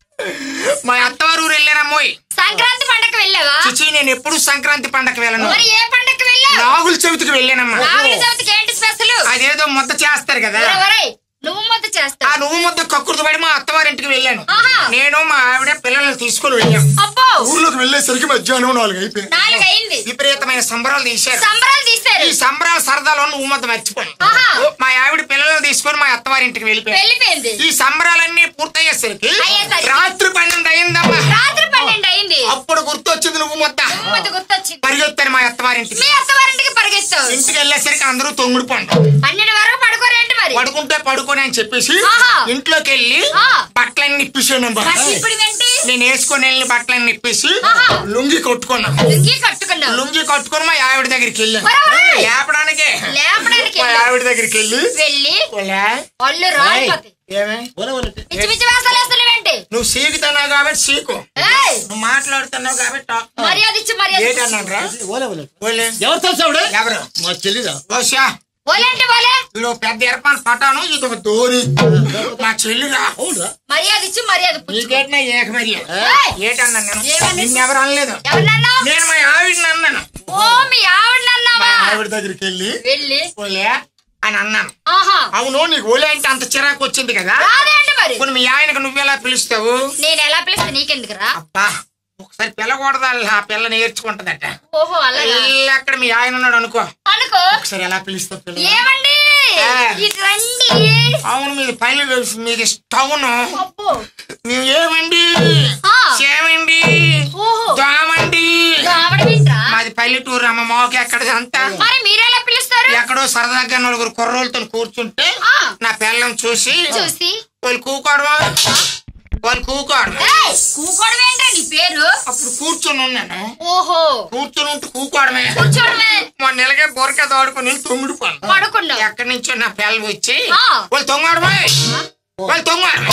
మా అత్తవారు ఊరు వెళ్ళానమ్మోయ్ సంక్రాంతి పండగకి వెళ్ళావా చిచి నేను ఎప్పుడు సంక్రాంతి పండగకి వెళ్ళను మరి ఏ పండగకి వెళ్ళావు నాగుల చవితికి వెళ్ళానమ్మా నాగుల చవితికి ఏంటి స్పెషల్ అదేదో ముద్ద చేస్తారు కదా ఒరేయ్, నువ్వు ముద్ద ఆ చేస్తావు నువ్వు ముద్ద కక్కుర్తి పడి మా అత్తవారింటికి వెళ్ళాను ఆహా. నేను మా ఆవిడ పిల్లల్ని తీసుకుని వెళ్ళాం అబ్బో ఊర్లోకి వెళ్ళేసరికి మధ్యాహ్నం నాలుగు అయిపోయింది నాలుగు అయింది విపరీతమైన సంబరాలు తీశారు సంబరాలు తీశారు ఈ సంబరాల సరదాలో నువ్వు ముద్ద మర్చిపోయి ఆహా. మా ఆవిడ పిల్లల్ని తీసుకొని మా అత్తవారింటికి వెళ్ళిపోయాను వెళ్ళిపోయింది ఈ సంబరాలన్నీ పూర్తయ్యేసరికి అయ్యేసరికి? రాత్రి పన్నెండు అయిందమ్మా రాత్రి పన్నెండు అయింది అప్పుడు గుర్తొచ్చింది నువ్వు ముద్ద నువ్వు ముద్ద గుర్తొచ్చింది పరిగెత్తాను మా అత్తవారింటికి మీ అత్తవారింటికి పరిగెత్తావు ఇంటికి వెళ్ళేసరికి అందరూ తొంగుడు పండు పన్నెండు వరకు పడుకోరేంటి మరి పడుకుంటే పడుకొని అని చెప్పేసి ఆహా. ఇంట్లోకి వెళ్ళి ఆ. బట్టలన్నీ ఇప్పిసానమ్మా మరి ఇప్పుడు ఏంటి నేను వేసుకొని వెళ్ళిన బట్టలన్నీ ఇప్పేసి ఆహా. లుంగి కొట్టుకున్నాను లుంగి కట్టుకున్నావు లుంగి కట్టుకొని మా ఆవిడ దగ్గరికి వెళ్ళాను ఒరేయ్, ఒరేయ్. లేపడానికి లేపడానికి మా వెళ్ళావు. ఆవిడ దగ్గరికి వెళ్ళి వెళ్ళి "ఓలే, ఒళ్ళు రాలిపోతాయి ఏమే ఒరే ఒరే పిచ్చి పిచ్చి వేసాలు వేస్తున్నావేంటి నువ్వు సీకుతున్నావు కాబట్టి సీకు ఏయ్, నువ్వు మాట్లాడుతున్నావు కాబట్టి టాక్. మర్యాద ఇచ్చి మర్యాద ఇచ్చి. ఏంటన్నాడు రా ఓలే ఓలే ఓలే ఎవరు తెలుసు ఆవిడ ఎవరు మా చెల్లిదా ఓషా ఓలేంటి ఓలే వీడు పెద్ద ఎరపాన్ పటాను ఇది ఒక ధోని మా చెల్లిరా అవునరా మర్యాద ఇచ్చి మర్యాద పుచ్చుకో నీకేటనా ఏక మరి ఏయ్, ఏటన్నాను నేను ఏమని? నిన్నెవరు అనలేదు ఎవరినన్నావు నేను మా ఆవిడని అన్నాను ఓ మీ ఆవిడనన్నావా ఆవిడ దగ్గరికి వెళ్ళి వెళ్ళి ఓలే అని అన్నాను ఆహా అవును నీకు ఓలే అంటే అంత చిరాకు వచ్చింది కదా రాదేంటి మరి ఇప్పుడు మీ ఆయనకు నువ్వెలా పిలుస్తావు నేను ఎలా పిలిస్తే నీకెందుకురా అబ్బా ఒకసారి పిల్లకూడదా ఆ పిల్ల నేర్చుకుంటదట ఓహో అలాగా పిల్ల అక్కడ మీ ఆయన ఉన్నాడు అనుకో అనుకో ఒకసారి ఎలా పిలుస్తావు పిల్ల ఏమండి ఆ. ఇటు రండి అవును మీది పల్లె మీది స్టవ్ను అబ్బో మేము ఏమండి ఆ. చేమండి ఓహో దామండి ఆవిడ వింట్రా మాది పల్లెటూరు అమ్మ మోక ఎక్కడదంతా మరి మీరెలా పిలుస్తారు ఎక్కడో సరదాగా నలుగురు కుర్రోళ్ళతో కూర్చుంటే ఆ. నా పిల్లని చూసి చూసి వాళ్ళు కూకోవడమా వాళ్ళు కూకోవడం ఏయ్, కూకోవడం ఏంట్రా నీ పేరు అప్పుడు కూర్చొని ఉన్నాను ఓహో కూర్చొని ఉంటూ కూకోవడమే కూర్చోవడమే మొన్న నెలగే బొరక తోడుకుని తొమ్మిడి పనులు పడుకున్నావు ఎక్కడి నుంచో నా పిల్లలు వచ్చి ఆ. వాళ్ళు తొంగడమే వాళ్ళు తొంగడమే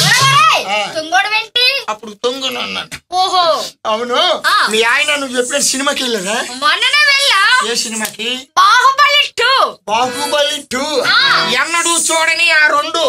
తుంగోడం ఏంటి అప్పుడు తొంగుని ఉన్నాను ఓహో అవును ఆ. మీ ఆయన నువ్వు చెప్పిన సినిమాకి వెళ్ళదా మొన్ననే వెళ్ళా ఏ సినిమాకి బాహుబలి టూ బాహుబలి టూ ఎన్నడూ చూడని ఆ రెండు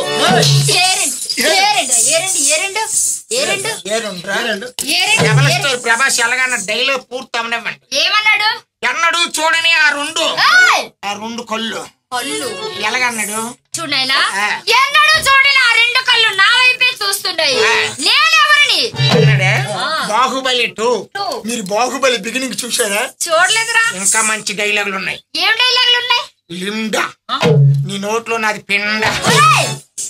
ఏరెండు ఏరెండు ఏరెండు ఏరెండు ఏ రెండు రా? ఏరెండు డబల్ ఏరెండు స్టార్ ప్రభాస్ ఎలాగన్న డైలాగ్ పూర్తి అవనివ్వండి ఏమన్నాడు ఎన్నడూ చూడని ఆ రెండు ఏయ్! ఆ రెండు కళ్ళు కళ్ళు ఎలాగన్నాడు చూడైనా ఆ. ఎన్నడూ చూడని ఆ రెండు కళ్ళు నా వైపే చూస్తున్నాయి ఆ. నేనెవరిని అన్నాడే ఆ. Baahubali two two. మీరు బాహుబలి బిగినింగ్ చూసారా చూడలేదురా ఇంకా మంచి డైలాగులు ఉన్నాయి ఏం డైలాగులు ఉన్నాయి లిండా నీ నోట్లో నాది పిండ ఒరేయ్!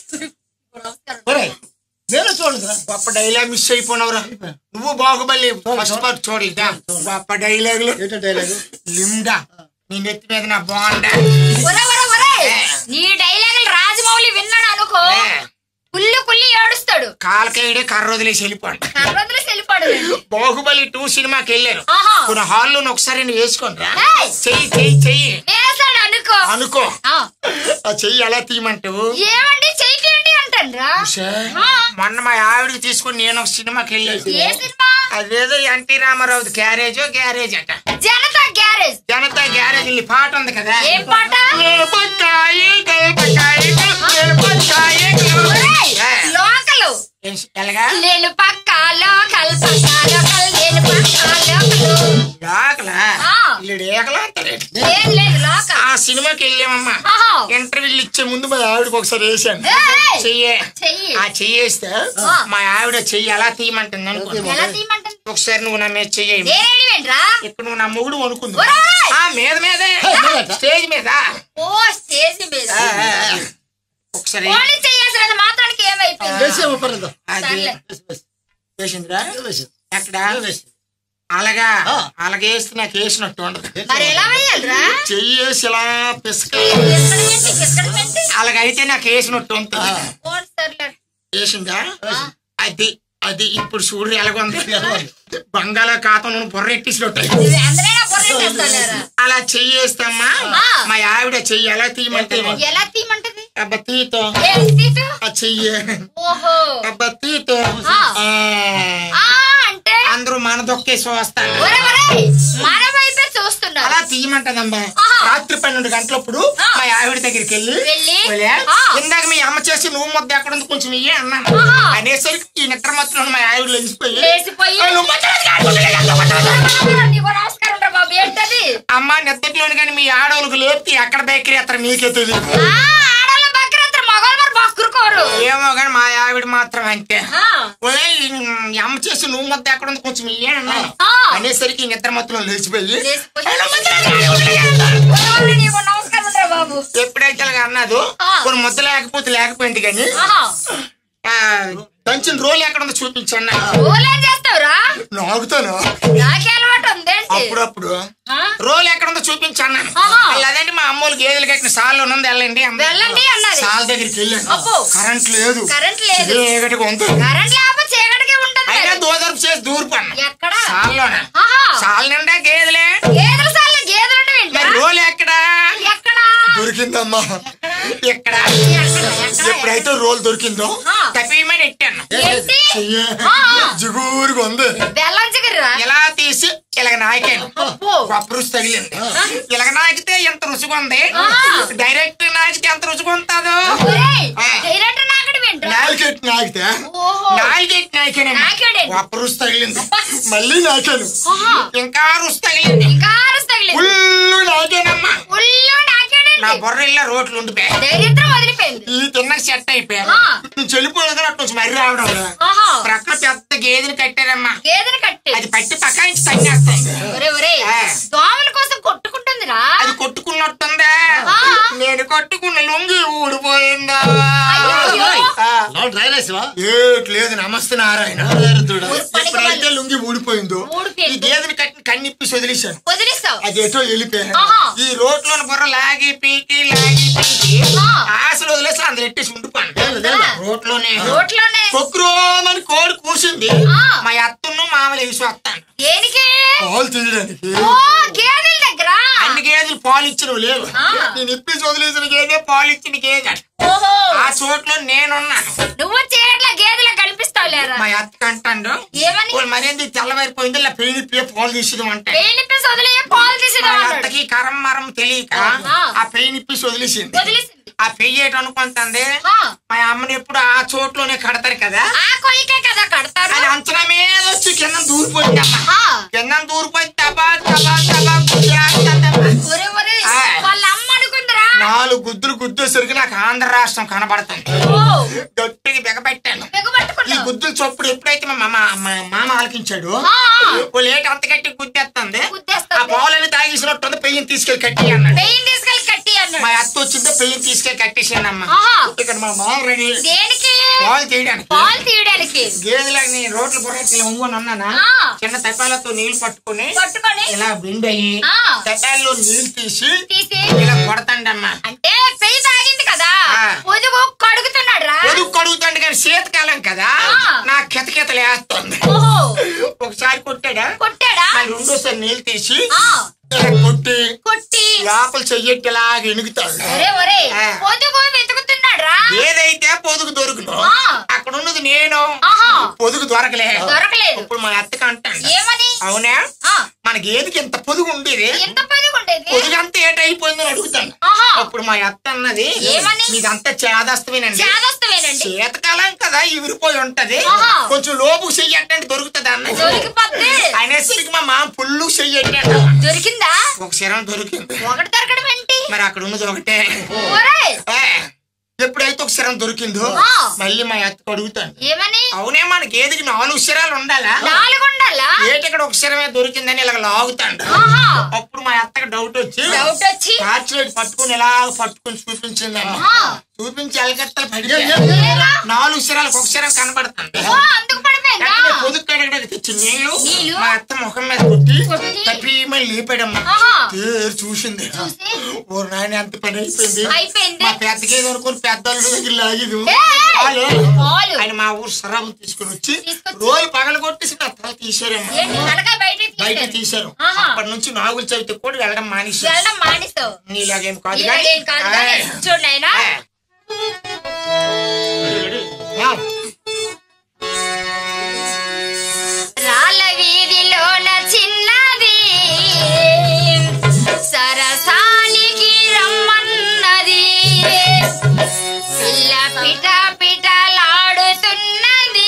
ఒరే నేను చూడదురా గొప్ప డైలాగ్ మిస్ అయిపోయినవరా నువ్వు బాహుబలి ఫస్ట్ పార్ట్ చూడలేదా గొప్ప డైలాగులు ఏంటో డైలాగు లిండా నీ నెత్తి మీద నా బాండా ఒరే, ఒరే, ఒరే! ఏ. నీ డైలాగులు రాజమౌళి విన్నాడు అనుకో ఏ, కుల్లి కుల్లి ఏడుస్తాడు కాలకేయుడే కర్ర వదిలేసి వెళ్ళిపోండి కర్రొదిలేసి వెళ్ళిపోతాడు పడలేదు బాహుబలి టూ సినిమాకి వెళ్ళారు ఆహా. కొన్ని హాల్లో ఒకసారి నేను వేసుకుంటా ఏయ్! చెయ్యి చెయ్యి చెయ్యి వేసాడు అనుకో అనుకో ఆ, ఆ చెయ్యి ఎలా తీయమంటావు ఏమండి చెయ్యికేంటి అంటారా ఉషా, ఆ. మొన్న మా ఆవిడకి తీసుకుని నేను ఒక సినిమాకి వెళ్ళాను ఏ సినిమా అదేదో ఎన్టీ రామారావు క్యారేజో గ్యారేజ్ అట జనతా గ్యారేజ్ జనతా గ్యారేజ్ ఈ పాట ఉంది కదా ఏం పాట గల్పకాయి, గల్పకాయి, గల్పకాయి, ఒరేయ్, ఏ, లోకలు ఏం- ఎలాగా నేను పక్క లోకల్ పక్క లోకల్ నేను పక్క లోకలు లోకలా ఆ. వీళ్ళు ఏకలా అంటారు. లేదు లేదు లోకల్ ఆ సినిమాకి వెళ్ళామమ్మా ఆహా. ఇంటర్వ్యూలు ఇచ్చే ముందు మా ఆవిడకి ఒకసారి వేసాను ఏయ్! చెయ్యే చెయ్యి ఆ చెయ్యేస్తే ఆ. మా ఆవిడ చెయ్యి ఎలా తీయమంటుంది అనుకో ఎలా తీయమంటుంది ఒకసారి నువ్వు నా మీద చెయ్యి నేనేంట్రా ఇక్కడ నువ్వు నా మొగుడు అనుకుంది ఒరేయ్! ఆ మీద మీదే స్టేజ్ మీద ఓ స్టేజ్ మీద ఆ, ఆ, ఆ. ఒకసారి ఓన్లీ చెయ్యాల్సినంత మాత్రానికి ఏమైపోయింది వేసేమో పర్లేదు అది సర్లే. వేసిందిరా వేసేది. ఎక్కడ అలాగా ఆ. అలాగేస్తే నాకు వేసినట్టు ఉండదు మరి ఎలా వేయాలిరా చెయ్యి వేసి ఇలా పిసక ఎక్కడ పెట్టి ఎక్కడ పెట్టి అలాగైతే నాకు వేసినట్టు ఉంటుంది ఓ సర్లే వేసిందా అది అది ఇప్పుడు చూడు ఎలాగుంది బంగాళాఖాతం బొర్రెట్టిసినట్టు ఇది అందరే నా బుర్ర చేస్తాలేరా అలా చెయ్యేస్తామ్మా ఆ. మా ఆవిడ చెయ్యి ఎలా తీయమంటే ఎలా తీయమంటది అబ్బా తీతో ఏం తీసు ఆ చెయ్యి ఓహో అబ్బా తీతో ఆ. ఆ. ఆ అంటే అందరూ మన దొక్కేసి వస్తారు ఒరే ఒరే మన వైపే చూస్తున్నారు అలా తీయమంటదమ్మా ఆహా. రాత్రి పన్నెండు గంటలప్పుడు ఆ. మా ఆవిడ దగ్గరికి వెళ్ళి వెళ్ళి? వెళ్ళా, ఆ. ఇందాక మీ అమ్మ చేసి నువ్వు ముద్ద ఎక్కడ ఉంది కొంచెం ఇయ్యే అన్నాను ఆహా. అనేసరికి ఈ నిద్ర మొత్తం మా ఆవిడ లేచిపోయి లేచిపోయి "ఆ, నువ్వు ముద్దలేదు కాదు, ముద్దలేదు కాదు, ముద్దలేదు కాదు." నీకు నమస్కారం రా బాబు ఏంటది అమ్మ నిద్రలోని కానీ మీ ఆడవాళ్ళకు లేపి ఎక్కడ బేకరీ అత్త మీకే తెలియదు ఆ ఆడవాళ్ళ బక్రంత మగవాళ్ళు మరి బక్కురుకోరు ఏమో కానీ మా ఆవిడ మాత్రం అంతే ఆ, ఒరేయ్, ఈ అమ్మ చేసి నువ్వు ముద్ద ఎక్కడ ఉంది కొంచెం ఇయ్యే అన్నాను ఆ. అనేసరికి ఈ నిద్ర మొత్తం లేచిపోయి లేచిపోయి. "ఆ, నువ్వు ముద్దలేదు కాదు, ముద్దలేదు కాదు." ఒరే ఒరే నీకు నమస్కారం రా బాబు ఎప్పుడైతే అలాగ అన్నదో ఆ. కొన్ని ముద్ద లేకపోతే లేకపోయింది కానీ ఆహా ఆ, దంచిన రోల్ ఎక్కడ ఉందో చూపించండి ఓలేం చేస్తావురా నాగుతాను నాకే అలవాటు ఉందేంటి అప్పుడప్పుడు ఆ? రోల్ ఎక్కడ ఉందో చూపించన్న ఆహా. అదండి మా అమ్మోళ్ళు గేదెలు కట్టిన సాల్లో ఉంది వెళ్ళండి అంది. వెళ్ళండి అన్నది. సాల్ దగ్గరికి వెళ్ళాను అబ్బో. కరెంట్ లేదు కరెంట్ లేదు. చీకటిగా ఉంది కరెంట్ లేకపోతే చీకటికి ఉంటుంది అయినా మరి. దూదరపు చేసి దూరిపన్నా ఎక్కడ సాల్లోనే ఆహా సాల్ నిండా గేదెలే గేదెల సార్లు గేదెలు మరి ఉండవేంటి రోల్ ఎక్కడా ఎక్కడ దొరికిందమ్మా ఇక్కడ ఎక్కడ? ఎక్కడ? ఎప్పుడైతే రోల్ దొరికిందో ఆ. తప్పేమని ఎట్టాను ఏంటి చెయ్యి ఆ. జిగూరుగా ఉంది బెల్లం చిగురురా ఇలా తీసి ఇలాగ నాయకాను అబ్బో. గొప్ప రుచి తగిలింది ఇలాగ నాకితే ఎంత రుచిగా ఉంది ఆ. డైరెక్ట్ నాకితే ఎంత రుచిగా ఉంటుందో ఒరేయ్, ఆ. డైరెక్ట్ నాకడి వింట్రా నాలుగెట్టి నాకితే ఓహో నాలుగెట్టి నాయకాను నాకేడే. గొప్ప రుచి తగిలింది మళ్ళీ నాకాను ఆహా. ఇంకా రుచి తగిలింది ఇంకా ఆరుసు తగిలింది ఫుల్లు నాకేనమ్మా ఉల్లు నాకేడండి నా బొర్రెల్లో రోడ్లు ఉండిపోయాయి దరిద్రం వదిలిపోయింది ఈ తిన్నక సెట్ అయిపోయాను ఆ. నువ్వు చెల్లిపోలేదు అట్టు నుంచి మర్రి రావడం లేదు. ఆహా ప్రక్కన పెద్ద గేదెని కట్టారమ్మా గేదెని కట్టి అది పట్టి పక్కాయించి తన్నేస్తుంది ఒరే ఒరే ఆ. దోమల కోసం కొట్టుకుంటుందిరా అది కొట్టుకున్నట్టుందా ఆ. నేను కొట్టుకున్న లుంగి ఊడిపోయిందా అయ్యయ్యో. ఆ. లోన్ రైలేసివా ఏట్ లేదు నమస్తే నారాయణ నోరేరుతుడా. ఊరు పనికి ఎప్పుడైతే వాళ్ళు లుంగి ఊడిపోయిందో ఊడిపోయింది. ఈ గేదెని కట్టిన కన్నిప్పి వదిలేశాను వదిలేస్తావు అది ఎటో వెళ్ళిపోయాను ఆహా. ఈ రోడ్లోని బుర్ర లాగి పీకి లాగి పీకి ఆ. ఆశలు వదిలేసి అందులో ఎట్టేసి ఉండిపోయాను ఆ. రోడ్లోనే రోడ్లోనే కొక్కురోమని కోడి కూసింది ఆ. మా అత్తను మామలు వేసి వస్తాను దేనికి పాలు తీయడానికి ఓ గేదెల దగ్గర అన్ని గేదెలు పాలు ఇచ్చినవి లేవు ఆ. నేను ఇప్పి వదిలేసిన గేదె పాలు ఇచ్చిన గేదె ఓహో ఆ చోట్లో నేనున్నాను నువ్వు చీకట్ల గేదెల కనిపిస్తావు లేరా మా అత్త అంటాడు ఏమని వాళ్ళు మరేంది తెల్లవారిపోయింది ఇలా పెయిన్ పియ్య పాలు తీసేది అంటే పెయిన్ ఇప్పేసి వదిలే పాలు మా తీసేదాం అన్నాడు అత్తకి కరం మరం తెలియక ఆ. ఆ పెయిన్ ఇప్పేసి వదిలేసింది వదిలేసింది ఆ పెయ్యి ఏటి అనుకుంటుంది ఆ. మా అమ్మని ఎప్పుడు ఆ చోట్లోనే కడతారు కదా ఆ కొయ్యకే కదా కడతారు అది అంచనా మీద వచ్చి కింద దూరిపోయిందమ్మా ఆ. కింద దూరిపోయి తబా తబా తబా గుద్దేస్తుందమ్మా. ఒరే ఒరే ఆ. వాళ్ళ అమ్మ అనుకుందిరా నాలుగు గుద్దులు గుద్దేసరికి నాకు ఆంధ్ర రాష్ట్రం కనబడుతుంది ఓ గట్టిగా బిగబెట్టాను ఈ బిగబట్టుకున్నావు గుద్దులు చప్పుడు ఎప్పుడైతే మా మామ మా మామ ఆలకించాడు ఆ, ఆ. వాళ్ళు ఏంటి అంత గట్టి గుద్దేస్తుంది ఆ గుద్దేస్తుంది. పావులని తాగేసినట్టుంది పెయ్యిని తీసుకెళ్లి కట్టి అన్నాడు పెయిన్ తీసుకెళ్ళి కట్టి అన్నాడు మా అత్త వచ్చిందో పెయ్యిని తీసుకెళ్లి కట్టేసానమ్మా ఆహా. ఇక్కడ మా మామ రెడీ దేనికి పాలు తీయడానికి పాలు తీయడానికి గేదెలని రోడ్ల పొరట్లు ఒంగొని ఉన్నానా ఆ. చిన్న తపాలతో నీళ్లు పట్టుకొని పట్టుకొని ఇలా బెండ్ అయ్యి ఆ. తపాల్లో నీళ్లు తీసి తీసి ఇలా కొడతాండమ్మా అంటే పెయి తాగింది కదా ఆ. పొదుగు కడుగుతున్నాడు రా పొదుగు కడుగుతాండి కానీ శీతకాలం కదా ఆ. నా కితకితలేస్తుంది ఓహో ఒకసారి కొట్టాడా కొట్టాడా మళ్ళీ రెండోసారి నీళ్ళు తీసి ఆ ఇలా కొట్టి కొట్టి లోపల చెయ్యట్టి ఇలాగ ఎనుగుతాడు ఒరే ఒరే ఆ. పొదుగు వెతుకుతున్నాడు రా ఏదైతే పొదుగు దొరుకును ఆ. అక్కడ ఉన్నది నేను ఆహా పొదుగు దొరకలే దొరకలేదు ఇప్పుడు మా అత్తకి అంటాడు ఏమని అవునా ఆ మనకి ఏదికి ఇంత పొదుగు ఉండేది ఎంత పొదుగు ఉండేది పొదుగు అంతా ఏటైపోయిందని అడుగుతాను ఆహా అప్పుడు మా అత్త అన్నది ఏమని? మీదంతా చేదస్తమేనండి చేదస్తమేనండి శీతకాలం కదా ఇవిరిపోయి ఉంటది ఆహా. కొంచెం లోపు చెయ్యట్టండి దొరుకుతుంది అన్నది దొరికిపోద్ది అనేసరికి మా మామ పుల్లు చెయ్యట్టాడు దొరికిందా ఒక శరం దొరికింది ఒకటి దొరకడం ఏంటి మరి అక్కడ ఉన్నది ఒకటే ఒరే ఏ, ఎప్పుడైతే ఒక శరం దొరికిందో ఆ. మళ్ళీ మా అత్తకు అడుగుతాను ఏమని అవునే మనకి ఏదికి నాలుగు శరాలు ఉండాలా నాలుగు ఉండాలా ఏటి ఇక్కడ ఒక శరమే దొరికిందని ఇలా లాగుతాడు ఆహా అప్పుడు మా అత్తకి డౌట్ వచ్చి డౌట్ వచ్చి టార్చ్ లైట్ పట్టుకుని ఇలా పట్టుకుని చూపించింది ఆహా. చూపించి ఎలగత్తలు పడితే ఏరా? నాలుగు శరాలకు ఒక శరం కనబడుతుంది ఓ అందుకు పడిపోయిందా వెంటనే పొదుగు కడగడానికి తెచ్చి నీళ్లు నీళ్లు? మా అత్త ముఖం మీద కొట్టి కొట్టి? తప్పీమని లేపాడమ్మా ఆహా. తేరు చూసింది చూసి? ఓ నాయన ఎంత పని అయిపోయింది అయిపోయింది మా పెద్దకేది అనుకుని పెద్దలు దగ్గర లాగిదు ఏ, చాలు. పాలు. ఆయన మా ఊరు సరాబు తీసుకుని వచ్చి తీసుకొచ్చి? రోజు పగల కొట్టేసి నా తల తీసారమ్మా ఏంటి తలకాయ బయటికి బయట తీశారు. తీశారు ఆహా. అప్పటి నుంచి నాగుల చవితి కూడా వెళ్ళడం మానేసి వెళ్ళడం మానేస్తావు నీలాగేం కాదు ఇలాగేం కాదు కానీ ఆయ్. చూడు నాయనా ఆయ్. ఆ. రాళ్ళ వీధిలోన చిన్నది సరసానికి రమ్మన్నది పిల్ల పిట పిటలాడుతున్నది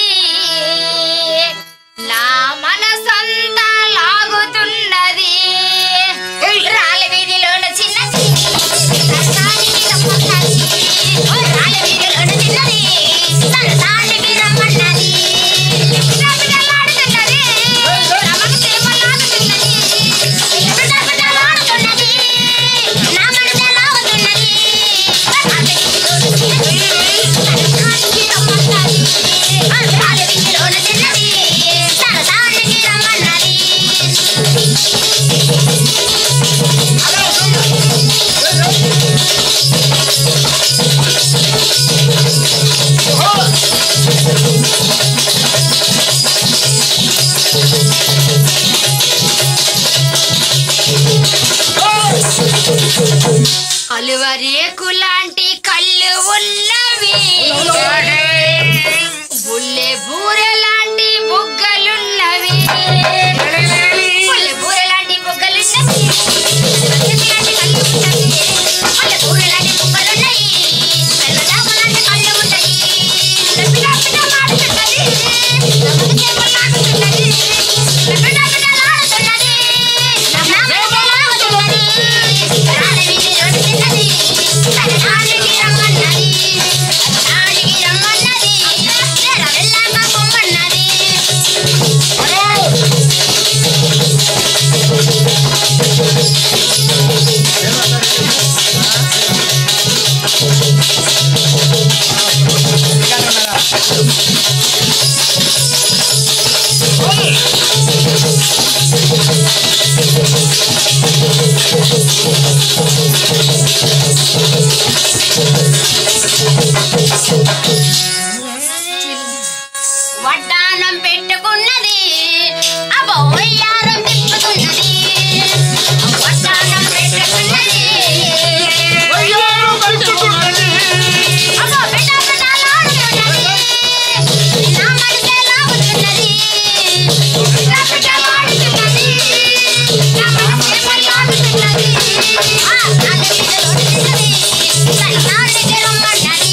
నా మనసంతా లాగుతున్నది రాళ్ళ వీధిలోన చిన్నది సరసానికి రమ్మన్నది ఓ రాళ్ళ వీధిలోన చిన్నది సరసానికి రమ్మన్నది పిట పిటలాడుతున్నది నా మనసేమో లాగుతున్నది పిట పిటలాడుతున్నది నా మనసే లాగుతున్నది రాళ్ళ వీధిలోన చిన్నది సరసానికి రమ్మన్నది ఓ రాళ్ళ వీధిలోన చిన్నది సరసానికి రమ్మన్నది కలువరేకులాంటి కళ్ళు ఉన్నవి బుల్లె బూరె లాంటి బుగ్గలున్నవి బుల్లె బూరె లాంటి బుగ్గలున్నవి లాంటి కళ్ళు ఉన్నవి బుల్లె బూరె లాంటి బుగ్గలున్నాయి మెల్లదాపు లాంటి కళ్ళు ఉన్నాయి పిట పిట మాడుతున్నది నమ్మకం లాగుతున్నది పిట పిట లాడుతున్నది నమ్మకం లాగుతున్నది రాలని నడుస్తున్నది సరదానికి రమ్మన్నది సరదానికి రమ్మన్నది ఎర వెళ్ళాక పొమ్మన్నది వడ్డానం పెట్టుకున్నది అబ్బో వయ్యారం తిప్పుతున్నది వడ్డానం పెట్టుకున్నది అబ్బో బిడ్డ బిడ్డలాడుతున్నది నా మనసే లాగుతున్నది బిడ్డ బిడ్డలాడుతున్నది నా మనసే లాగుతున్నది ఆ నాన్న బిడ్డలోడుతున్నది సన్నాడికి రమ్మన్నది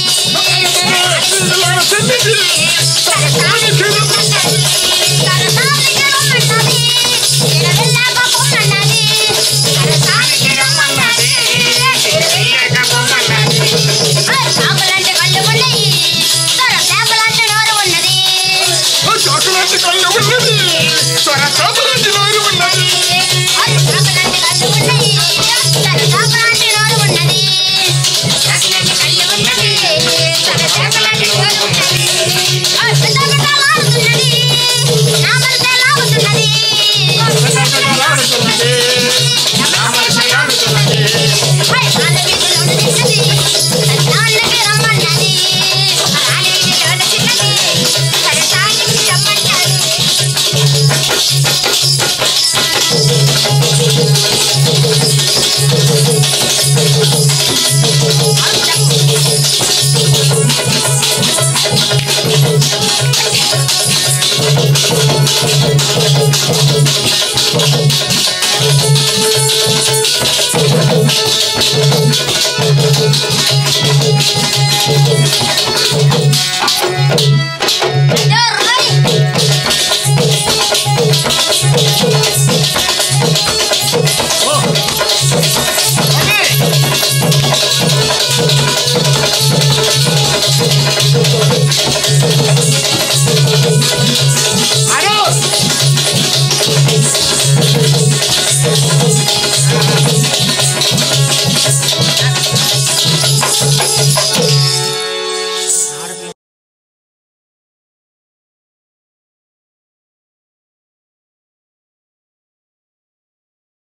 చాకులాంటి కళ్ళు ఉన్నది స్వర చాకులాంటి నోరు ఉన్నది రమ్మన్నది అది.